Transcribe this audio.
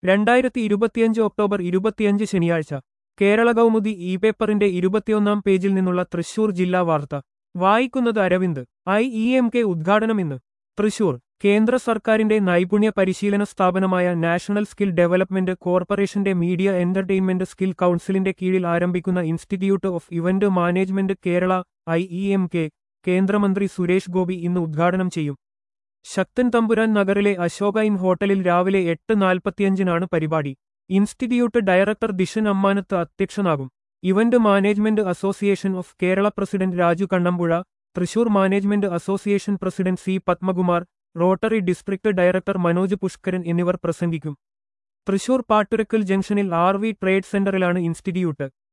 രണ്ടായിരത്തി ഇരുപത്തിയഞ്ച് ഒക്ടോബർ ഇരുപത്തിയഞ്ച് ശനിയാഴ്ച കേരള കൗമുദി ഇ പേപ്പറിന്റെ ഇരുപത്തിയൊന്നാം പേജിൽ നിന്നുള്ള തൃശൂർ ജില്ലാ വാർത്ത വായിക്കുന്നത് Aravind I E M K ഉദ്ഘാടനം ഇന്ന് തൃശൂർ കേന്ദ്ര സർക്കാരിന്റെ നൈപുണ്യ പരിശീലന സ്ഥാപനമായ നാഷണൽ സ്കിൽ ഡെവലപ്മെന്റ് കോർപ്പറേഷന്റെ മീഡിയ എന്റർടൈൻമെന്റ് സ്കിൽ കൗൺസിലിന്റെ കീഴിൽ ആരംഭിക്കുന്ന institute of event management Kerala I E M K കേന്ദ്രമന്ത്രി സുരേഷ് ഗോപി ഇന്ന് ഉദ്ഘാടനം ചെയ്യും ശക്തൻ തമ്പുരാൻ നഗറിലെ അശോക ഇൻ ഹോട്ടലിൽ രാവിലെ എട്ട് നാൽപ്പത്തിയഞ്ചിനാണ് പരിപാടി ഇൻസ്റ്റിറ്റ്യൂട്ട് ഡയറക്ടർ ദിഷൻ അമ്മാനത്ത് അധ്യക്ഷനാകും event management association of Kerala president Raju Kannambuzha Thrissur management association president C Padmakumar rotary district director Manoj Pushkaran എന്നിവർ പ്രസംഗിക്കും തൃശൂർ പാട്ടുരക്കൽ ജംഗ്ഷനിൽ ആർ വി ട്രേഡ് സെന്ററിലാണ് ഇൻസ്റ്റിറ്റ്യൂട്ട്